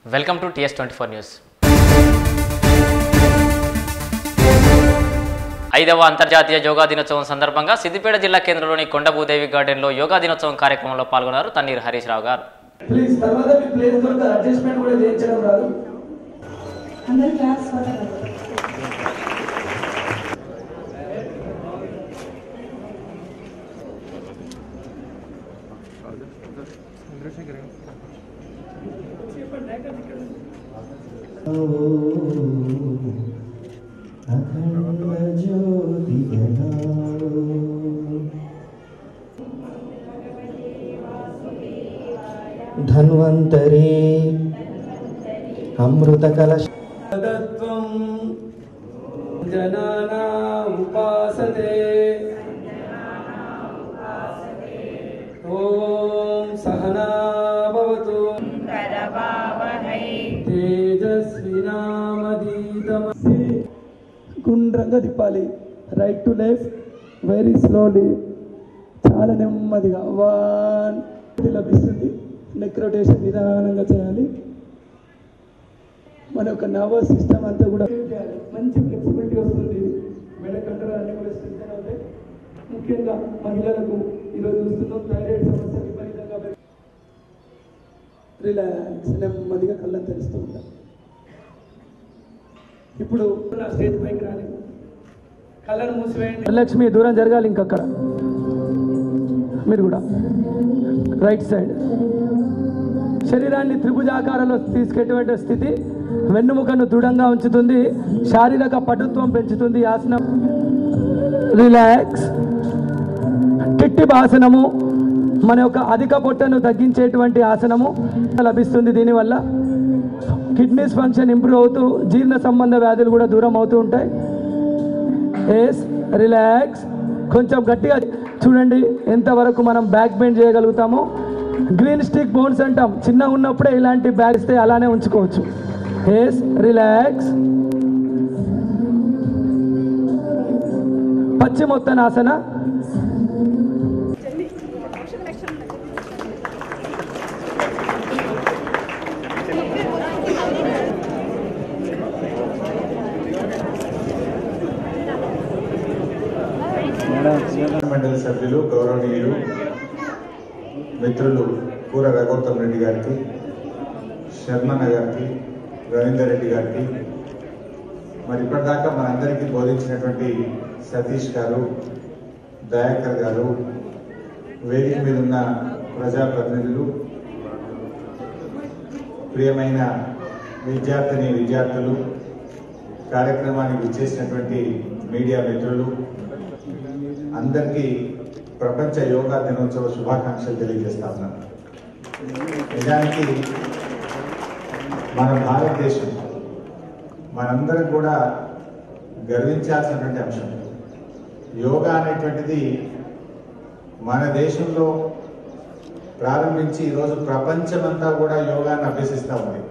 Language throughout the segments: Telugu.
Welcome to TS twenty four news ఐదవ అంతర్జాతీయ యోగా దినోత్సవం సందర్భంగా సిద్దిపేట జిల్లా కేంద్రంలోని కొండభూదేవి గార్డెన్లో యోగా దినోత్సవం కార్యక్రమంలో పాల్గొన్నారు తన్నీరు హరీష్ రావు గారు ప్లీజ్ తర్వాత మీ ప్లేస్ దొరక అడ్జస్ట్మెంట్ కూడా చేయించడం రాదు అందరు క్లాస్ పడతారు ధన్వంతరే అమృత కలశ తత్వం జనానా ఉపాసతే ఓం సహనా భవతు తేజస్వినామధీతమసి గుండ్రంగా తిప్పాలి right to left very slowly చాలా నెమ్మదిగా వన్ లభిస్తుంది నెక్ రొటేషన్ నిదానంగా చేయాలి మన యొక్క నర్వస్ సిస్టమ్ అంతా కూడా చేయాలి. మంచి ఫ్లెక్సిబిలిటీ వస్తుంది మెడ కండరాలు అన్ని కూడా స్ట్రెంగ్ అవుతాయి ముఖ్యంగా మహిళలకు ఈరోజు చూస్తున్నాం థైరాయిడ్ సమస్య విపరీతంగా పెరిగి- రిలాక్స్ నెమ్మదిగా కళ్ళని తెరుస్తూ ఉంటాం ఇప్పుడు నా స్టేజ్ పైకి రాలేదు కళ్ళను మూసివేయండి లక్ష్మి దూరం జరగాలి ఇంకక్కడ మీరు కూడా రైట్ సైడ్ శరీరాన్ని త్రిభుజాకారంలో తీసుకెటువంటి స్థితి వెన్నుముకను దృఢంగా ఉంచుతుంది శారీరక పటుత్వం పెంచుతుంది ఈ ఆసనం రిలాక్స్ కిట్టి ఆసనము మన యొక్క అధిక పొట్టను తగ్గించేటువంటి ఆసనము లభిస్తుంది దీనివల్ల కిడ్నీస్ ఫంక్షన్ ఇంప్రూవ్ అవుతూ జీర్ణ సంబంధ వ్యాధులు కూడా దూరం అవుతూ ఉంటాయి ఎస్ రిలాక్స్ కొంచెం గట్టిగా చూడండి ఎంతవరకు మనం బ్యాక్ బెండ్ చేయగలుగుతామో గ్రీన్ స్టిక్ బోన్స్ అంటాం చిన్న ఉన్నప్పుడే ఇలాంటి బ్యాగ్ ఇస్తే అలానే ఉంచుకోవచ్చు ఎస్ రిలాక్స్ పశ్చిమోత్తనాసన మండలి సభ్యులు గౌరవనీయులు మిత్రులు కూర రఘోత్తమ్ రెడ్డి గారికి శర్మన్న గారికి రవీందర్ రెడ్డి గారికి మరి ఇప్పటిదాకా మనందరికీ బోధించినటువంటి సతీష్ గారు దయాకర్ గారు వేదిక మీద ఉన్న ప్రజాప్రతినిధులు ప్రియమైన విద్యార్థిని విద్యార్థులు కార్యక్రమానికి విచ్చేసినటువంటి మీడియా మిత్రులు అందరికీ ప్రపంచ యోగా దినోత్సవ శుభాకాంక్షలు తెలియజేస్తా ఉన్నాను నిజానికి మన భారతదేశం మనందరం కూడా గర్వించాల్సినటువంటి అంశం యోగా అనేటువంటిది మన దేశంలో ప్రారంభించి ఈరోజు ప్రపంచమంతా కూడా యోగాన్ని అభ్యసిస్తూ ఉంది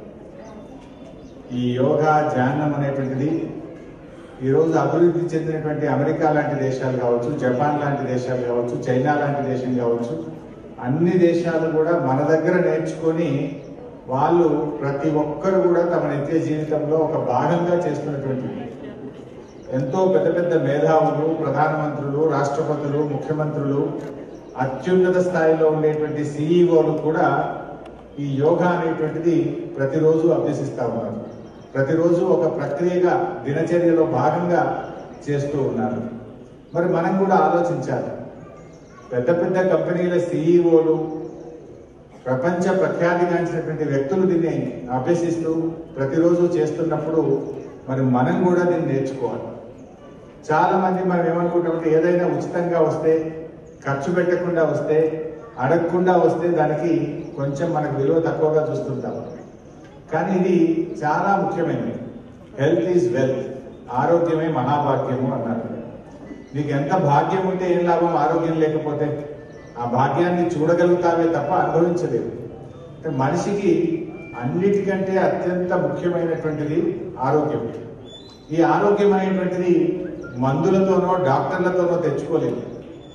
ఈ యోగా ధ్యానం అనేటువంటిది ఈరోజు అభివృద్ధి చెందినటువంటి అమెరికా లాంటి దేశాలు కావచ్చు జపాన్ లాంటి దేశాలు కావచ్చు చైనా లాంటి దేశం కావచ్చు అన్ని దేశాలు కూడా మన దగ్గర నేర్చుకొని వాళ్ళు ప్రతి ఒక్కరు కూడా తమ నిత్య జీవితంలో ఒక భాగంగా చేస్తున్నటువంటిది ఎంతో పెద్ద పెద్ద మేధావులు ప్రధానమంత్రులు రాష్ట్రపతులు ముఖ్యమంత్రులు అత్యున్నత స్థాయిలో ఉండేటువంటి సిఈఓలు కూడా ఈ యోగా అనేటువంటిది ప్రతిరోజు అభ్యసిస్తా ఉన్నారు ప్రతిరోజు ఒక ప్రక్రియగా దినచర్యలో భాగంగా చేస్తూ ఉన్నారు మరి మనం కూడా ఆలోచించాలి పెద్ద పెద్ద కంపెనీల సిఈఓలు ప్రపంచ ప్రఖ్యాతిగాంచినటువంటి వ్యక్తులు దీన్ని అభ్యసిస్తూ ప్రతిరోజు చేస్తున్నప్పుడు మరి మనం కూడా దీన్ని నేర్చుకోవాలి చాలా మంది మనం ఏమనుకుంటామంటే ఏదైనా ఉచితంగా వస్తే ఖర్చు పెట్టకుండా వస్తే అడగకుండా వస్తే దానికి కొంచెం మనకు విలువ తక్కువగా చూస్తుంటాం కానీ ఇది చాలా ముఖ్యమైనది హెల్త్ ఈజ్ వెల్త్ ఆరోగ్యమే మహాభాగ్యము అన్నారు నీకు ఎంత భాగ్యం ఉంటే ఏం లాభం ఆరోగ్యం లేకపోతే ఆ భాగ్యాన్ని చూడగలుగుతావే తప్ప అనుభవించలేవు అంటే మనిషికి అన్నిటికంటే అత్యంత ముఖ్యమైనటువంటిది ఆరోగ్యం ఈ ఆరోగ్యమైనటువంటిది మందులతోనో డాక్టర్లతోనో తెచ్చుకోలేదు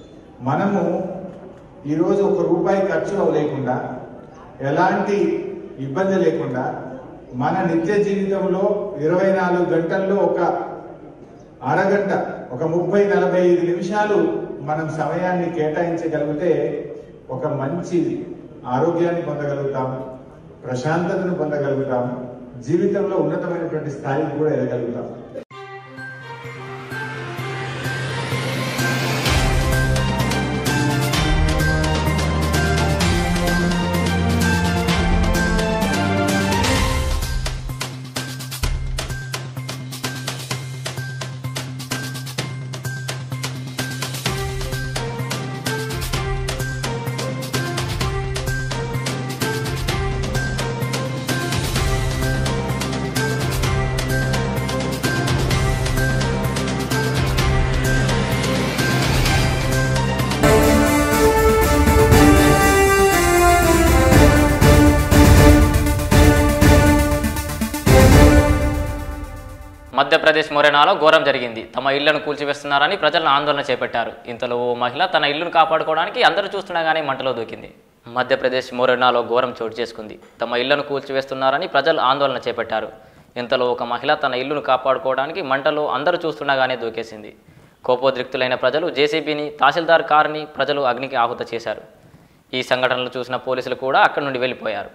మనము ఈరోజు ఒక రూపాయి ఖర్చు లేకుండా ఎలాంటి ఇబ్బంది లేకుండా మన నిత్య జీవితంలో ఇరవై నాలుగు గంటల్లో ఒక అరగంట ఒక ముప్పై నలభై ఐదు నిమిషాలు మనం సమయాన్ని కేటాయించగలిగితే ఒక మంచి ఆరోగ్యాన్ని పొందగలుగుతాం ప్రశాంతతను పొందగలుగుతాం జీవితంలో ఉన్నతమైనటువంటి స్థాయికి కూడా ఎదగలుగుతాం మధ్యప్రదేశ్ మొరెనాలో ఘోరం జరిగింది తమ ఇళ్లను కూల్చివేస్తున్నారని ప్రజలను ఆందోళన చేపట్టారు ఇంతలో ఓ మహిళ తన ఇల్లును కాపాడుకోవడానికి అందరూ చూస్తుండగానే మంటలో దూకింది మధ్యప్రదేశ్ మొరెనాలో ఘోరం చోటు చేసుకుంది తమ ఇళ్లను కూల్చివేస్తున్నారని ప్రజలు ఆందోళన చేపట్టారు ఇంతలో ఒక మహిళ తన ఇల్లును కాపాడుకోవడానికి మంటలో అందరూ చూస్తుండగానే దూకేసింది కోపోద్రిక్తులైన ప్రజలు జేసీబీని తహసీల్దార్ కారుని ప్రజలు అగ్నికి ఆహుత చేశారు ఈ సంఘటనలు చూసిన పోలీసులు కూడా అక్కడి నుండి వెళ్ళిపోయారు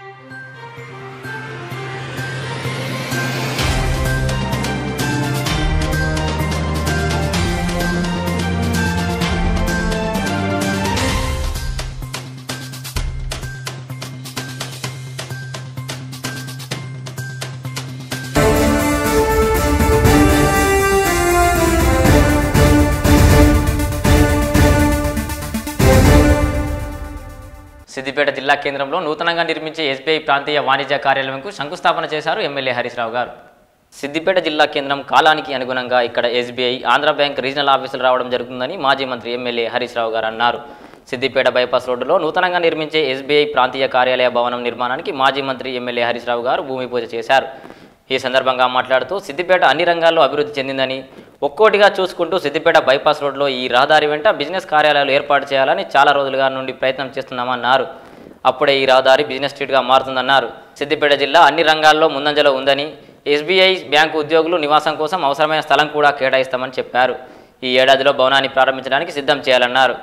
సిద్దిపేట జిల్లా కేంద్రంలో నూతనంగా నిర్మించే ఎస్బీఐ ప్రాంతీయ వాణిజ్య కార్యాలయంకు శంకుస్థాపన చేశారు ఎమ్మెల్యే హరీష్ రావు గారు సిద్దిపేట జిల్లా కేంద్రం కాలానికి అనుగుణంగా ఇక్కడ ఎస్బీఐ ఆంధ్ర బ్యాంక్ రీజనల్ ఆఫీసులు రావడం జరుగుతుందని మాజీ మంత్రి ఎమ్మెల్యే హరీష్ రావు గారు అన్నారు సిద్దిపేట బైపాస్ రోడ్డులో నూతనంగా నిర్మించే ఎస్బీఐ ప్రాంతీయ కార్యాలయ భవనం నిర్మాణానికి మాజీ మంత్రి ఎమ్మెల్యే హరీష్ రావు గారు భూమి పూజ చేశారు ఈ సందర్భంగా మాట్లాడుతూ సిద్దిపేట అన్ని రంగాల్లో అభివృద్ధి చెందిందని ఒక్కోటిగా చూసుకుంటూ సిద్దిపేట బైపాస్ రోడ్లో ఈ రహదారి వెంట బిజినెస్ కార్యాలయాలు ఏర్పాటు చేయాలని చాలా రోజులుగా నుండి ప్రయత్నం చేస్తున్నామన్నారు అప్పుడే ఈ రహదారి బిజినెస్ స్ట్రీట్గా మారుతుందన్నారు సిద్దిపేట జిల్లా అన్ని రంగాల్లో ముందంజలో ఉందని ఎస్బీఐ బ్యాంకు ఉద్యోగులు నివాసం కోసం అవసరమైన స్థలం కూడా కేటాయిస్తామని చెప్పారు ఈ ఏడాదిలో భవనాన్ని ప్రారంభించడానికి సిద్ధం చేయాలన్నారు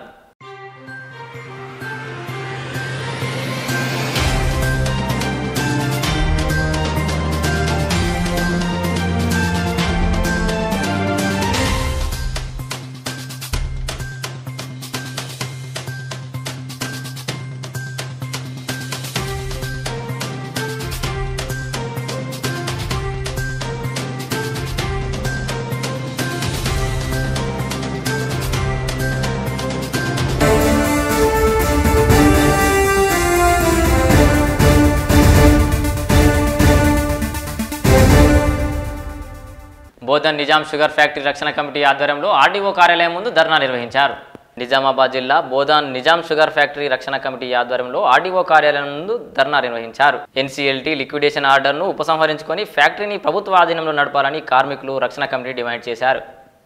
బోధన్ నిజాం షుగర్ ఫ్యాక్టరీ రక్షణ కమిటీ ఆధ్వర్యంలో ఆర్డీఓ కార్యాలయం ముందు ధర్నా నిర్వహించారు నిజామాబాద్ జిల్లా బోధాన్ నిజాం షుగర్ ఫ్యాక్టరీ రక్షణ కమిటీ ఆధ్వర్యంలో ఆర్డీఓ కార్యాలయం ముందు ధర్నా నిర్వహించారు ఎన్సీఎల్టీ లిక్విడేషన్ ఆర్డర్ను ఉపసంహరించుకొని ఫ్యాక్టరీని ప్రభుత్వ ఆధీనంలో నడపాలని కార్మికులు రక్షణ కమిటీ డిమాండ్ చేశారు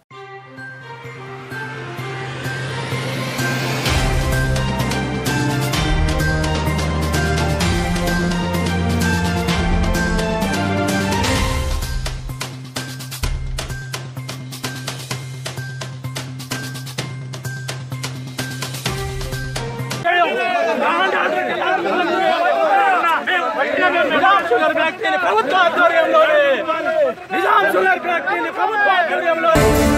నిజాం షుగర్ ఫ్యాక్టరీని ప్రభుత్వ ఆధ్వర్యంలోనే నిజాం షుగర్ ఫ్యాక్టరీని ప్రభుత్వ ఆధ్వర్యంలో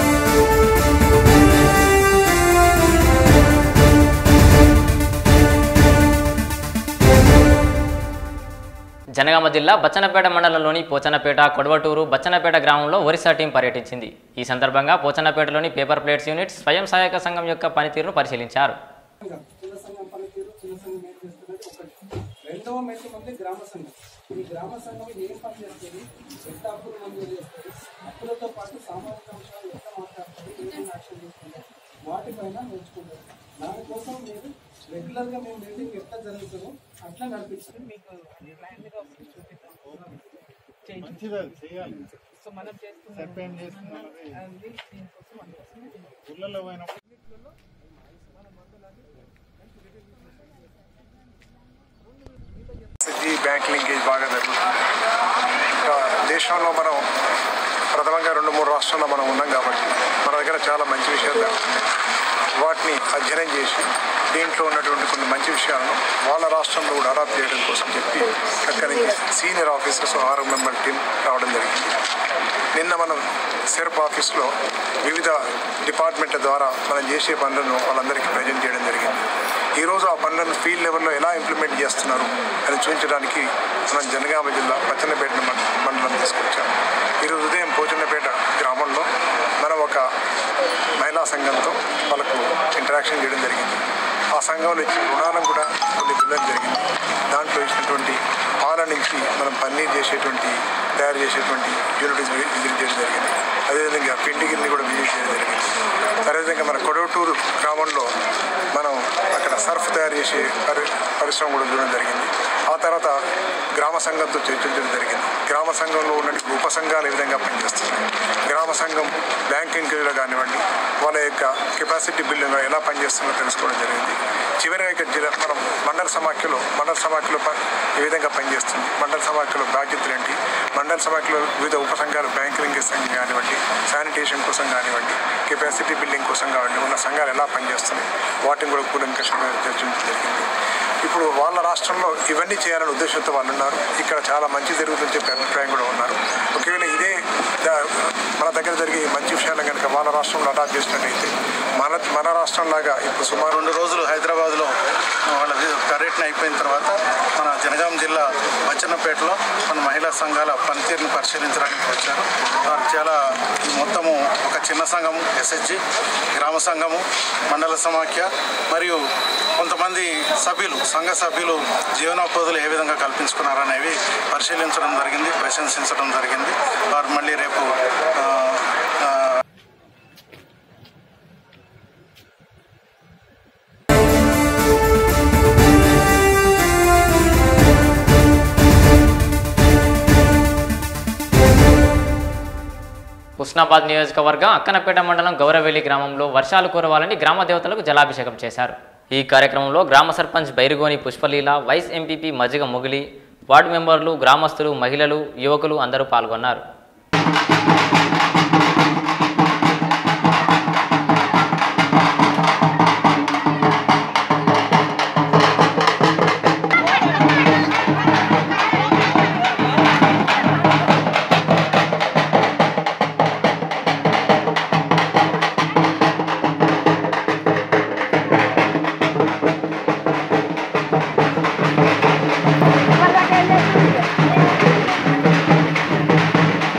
జనగామ జిల్లా బచ్చన్నపేట మండలంలోని పోచన్నపేట కొడవటూరు బచ్చన్నపేట గ్రామంలో ఒరిస్సా టీం పర్యటించింది ఈ సందర్భంగా పోచన్నపేటలోని పేపర్ ప్లేట్స్ యూనిట్ స్వయం సహాయక సంఘం యొక్క పనితీరును పరిశీలించారు చిన్న సంఘం పనితీరు చిన్న సంఘం ఏం చేస్తున్నది ఒకటి రెండవ మెట్టు మంది గ్రామ సంఘం ఈ గ్రామ సంఘం ఏం పని చేస్తుంది ఎంత అప్పులు మంజూరు చేస్తుంది అప్పులతో పాటు సామాజిక అంశాలు ఎంత మాట్లాడుతుంది ఏమేమి యాక్షన్ తీసుకుంటారు వాటిపైన నేర్చుకుంటారు దానికోసం మీరు రెగ్యులర్ గా మేము మీటింగ్ ఎట్లా జరుగుతుందో అట్లా నడిపించాలి మీకు మంచిది అది చేయాలి సో మనం చేస్తున్నాం చెప్పేం చేస్తున్నది అది దీనికోసం అందుకోసమే ఊళ్ళలో పోయినప్పుడు సిటీ బ్యాంక్ లింకేజ్ బాగా జరుగుతుంది ఇంకా దేశంలో మనం ప్రథమంగా రెండు మూడు రాష్ట్రాల్లో మనం ఉన్నాం కాబట్టి మన దగ్గర చాలా మంచి విషయాలు జరుగుతున్నాయి వాటిని అధ్యయనం చేసి దీంట్లో ఉన్నటువంటి కొన్ని మంచి విషయాలను వాళ్ళ రాష్ట్రంలో కూడా అడాప్ట్ చేయడం కోసం చెప్పి అక్కడి నుంచి సీనియర్ ఆఫీసర్స్ ఆరు మెంబర్ టీం రావడం జరిగింది నిన్న మనం సెర్ప్ ఆఫీస్లో వివిధ డిపార్ట్మెంట్ల ద్వారా మనం చేసే పనులను వాళ్ళందరికీ ప్రజెంట్ చేయడం జరిగింది ఈరోజు ఆ పనులను ఫీల్డ్ లెవెల్లో ఎలా ఇంప్లిమెంట్ చేస్తున్నారు అని చూపించడానికి మనం జనగామ జిల్లా పచ్చన్నపేట మండ- మండలం తీసుకొచ్చాం ఈరోజు ఉదయం పోచన్నపేట గ్రామంలో మనం ఒక మహిళా సంఘంతో వాళ్ళకు ఇంటరాక్షన్ చేయడం జరిగింది ఆ సంఘంలో ఇచ్చిన రుణాలను కూడా కొన్ని బిల్లం జరిగింది దాంట్లో ఇచ్చినటువంటి పాల నుంచి మనం పన్నీర్ చేసేటువంటి తయారు చేసేటువంటి యూనిట్స్ విజిట్ చేయడం జరిగింది అదేవిధంగా పిండి గిన్నె కూడా విజిట్ చేయడం జరిగింది అదేవిధంగా మన కొడవటూరు గ్రామంలో మనం అక్కడ సర్ఫ్ తయారు చేసే పరి పరిశ్రమ కూడా చూడడం జరిగింది ఆ తర్వాత గ్రామ సంఘంతో చర్చించడం జరిగింది గ్రామ సంఘంలో ఉన్న ఉప సంఘాలు ఏ విధంగా పనిచేస్తున్నాయి గ్రామ సంఘం బ్యాంక్ ఎంక్వైరీలో కానివ్వండి వాళ్ళ యొక్క కెపాసిటీ బిల్డింగ్ ఎలా పనిచేస్తుందో తెలుసుకోవడం జరిగింది చివరిగా ఇక్కడ జిల్లా మనం మండల సమాఖ్యలో మండల సమాఖ్యలో ప- ఏ విధంగా పనిచేస్తుంది మండల సమాఖ్యలో బాధ్యతలు ఏంటి మండల సమాఖ్యలో వివిధ ఉప సంఘాలు బ్యాంక్ లింకేజ్ సంఘం కానివ్వండి శానిటేషన్ కోసం కానివ్వండి కెపాసిటీ బిల్డింగ్ కోసం కానివ్వండి ఉన్న సంఘాలు ఎలా పనిచేస్తున్నాయి వాటిని కూడా కూలంకషంగా చర్చించడం జరిగింది ఇప్పుడు వాళ్ళ రాష్ట్రంలో ఇవన్నీ చేయాలనే ఉద్దేశంతో వాళ్ళు ఉన్నారు ఇక్కడ చాలా మంచి జరుగుతుందని చెప్పే అభిప్రాయం కూడా ఉన్నారు ఒకవేళ ఇదే ద- మన దగ్గర జరిగే ఈ మంచి విషయాలు కనుక వాళ్ళ రాష్ట్రంలో అడాప్ట్ చేసినట్టయితే మన మన రాష్ట్రం లాగా ఇప్పుడు సుమారు రెండు రోజులు హైదరాబాద్లో వాళ్ళ పర్యటన అయిపోయిన తర్వాత మన జనగాం జిల్లా బచ్చన్నపేటలో మన మహిళా సంఘాల పనితీరుని పరిశీలించడానికి వచ్చారు వారు చాలా ఈ మొత్తము ఒక చిన్న సంఘము ఎస్హెచ్జి గ్రామ సంఘము మండల సమాఖ్య మరియు కొంతమంది సభ్యులు సంఘ సభ్యులు జీవనోపాధులు ఏ విధంగా కల్పించుకున్నారనేవి పరిశీలించడం జరిగింది ప్రశంసించడం జరిగింది వారు మళ్ళీ రేపు ఆ, ఆ, హుస్నాబాద్ నియోజకవర్గం అక్కనపేట మండలం గౌరవెల్లి గ్రామంలో వర్షాలు కురవాలని గ్రామ దేవతలకు జలాభిషేకం చేశారు ఈ కార్యక్రమంలో గ్రామ sarpanch Bairugoni Pushpaleela vice MPP Majiga Mugili ward మెంబర్లు గ్రామస్తులు మహిళలు యువకులు అందరూ పాల్గొన్నారు Para que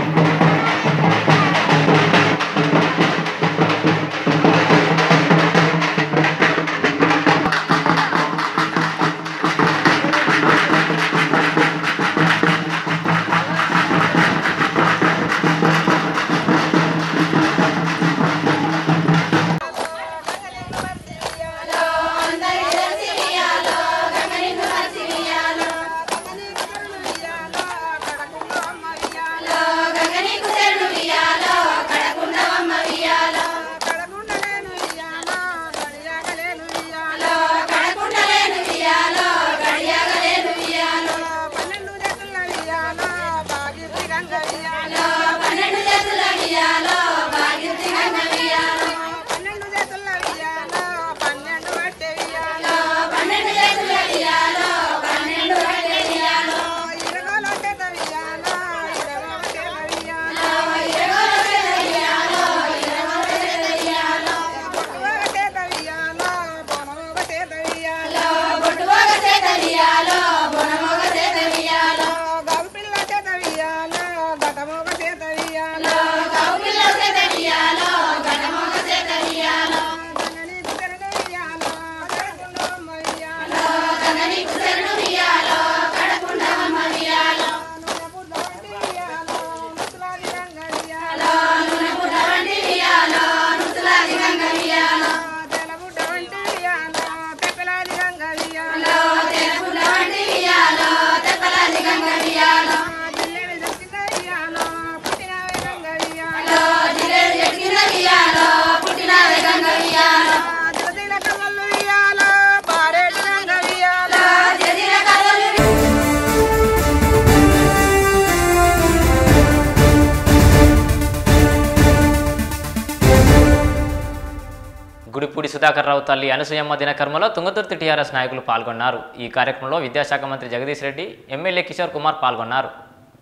సుధాకర్ రావు తల్లి అనసూయమ్మ దినకర్మలో తుంగతుర్తి టీఆర్ఎస్ నాయకులు పాల్గొన్నారు ఈ కార్యక్రమంలో విద్యాశాఖ మంత్రి జగదీష్ రెడ్డి ఎమ్మెల్యే కిషోర్ కుమార్ పాల్గొన్నారు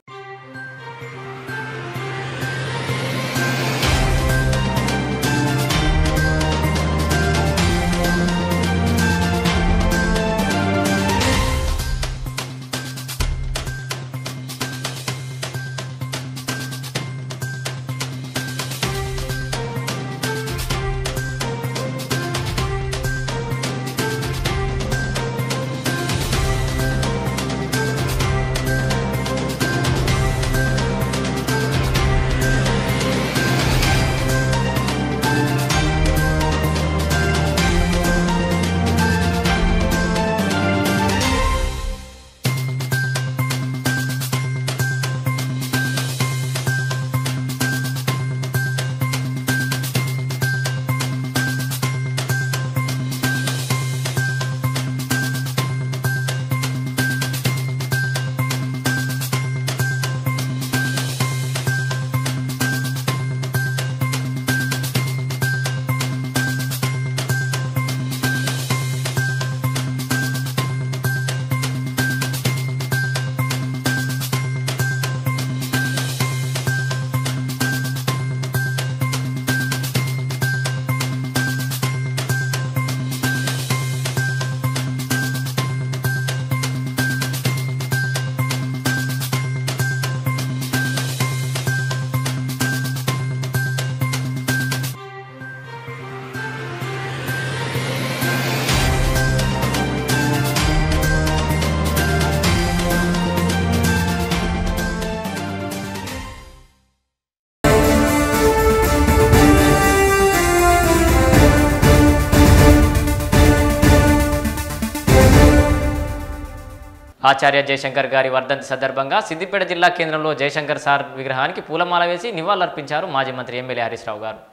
ఆచార్య జయశంకర్ గారి వర్ధంతి సందర్భంగా సిద్దిపేట జిల్లా కేంద్రంలో జయశంకర్ సార్ విగ్రహానికి పూలమాల వేసి నివాళులర్పించారు మాజీ మంత్రి ఎమ్మెల్యే హరీష్ రావు గారు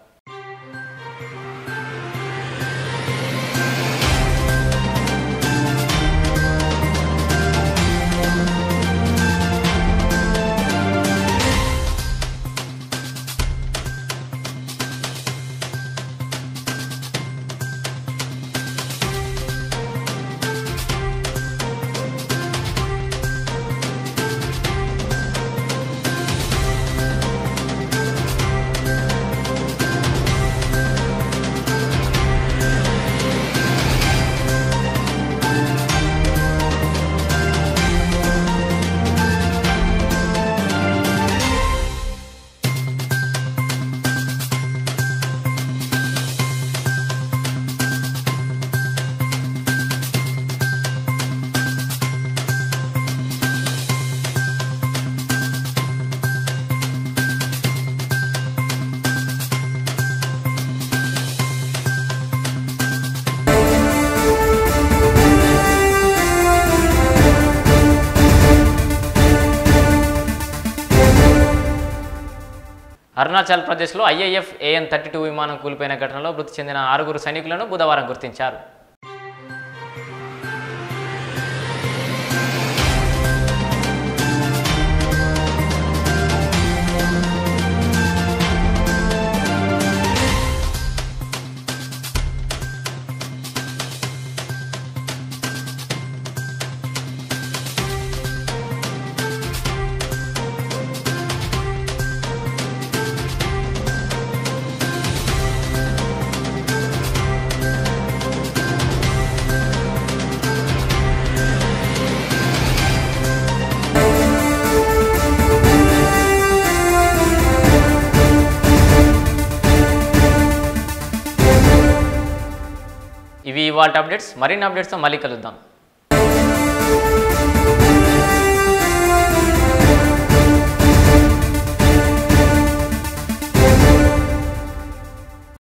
అరుణాచల్ ప్రదేశ్లో ఐఏఎఫ్ ఏఎన్ థర్టీ టూ విమానం కూలిపోయిన ఘటనలో మృతి చెందిన ఆరుగురు సైనికులను బుధవారం గుర్తించారు ఇవి ఇవాళ అప్డేట్స్ మరిన్ని అప్డేట్స్తో మళ్ళీ కలుద్దాం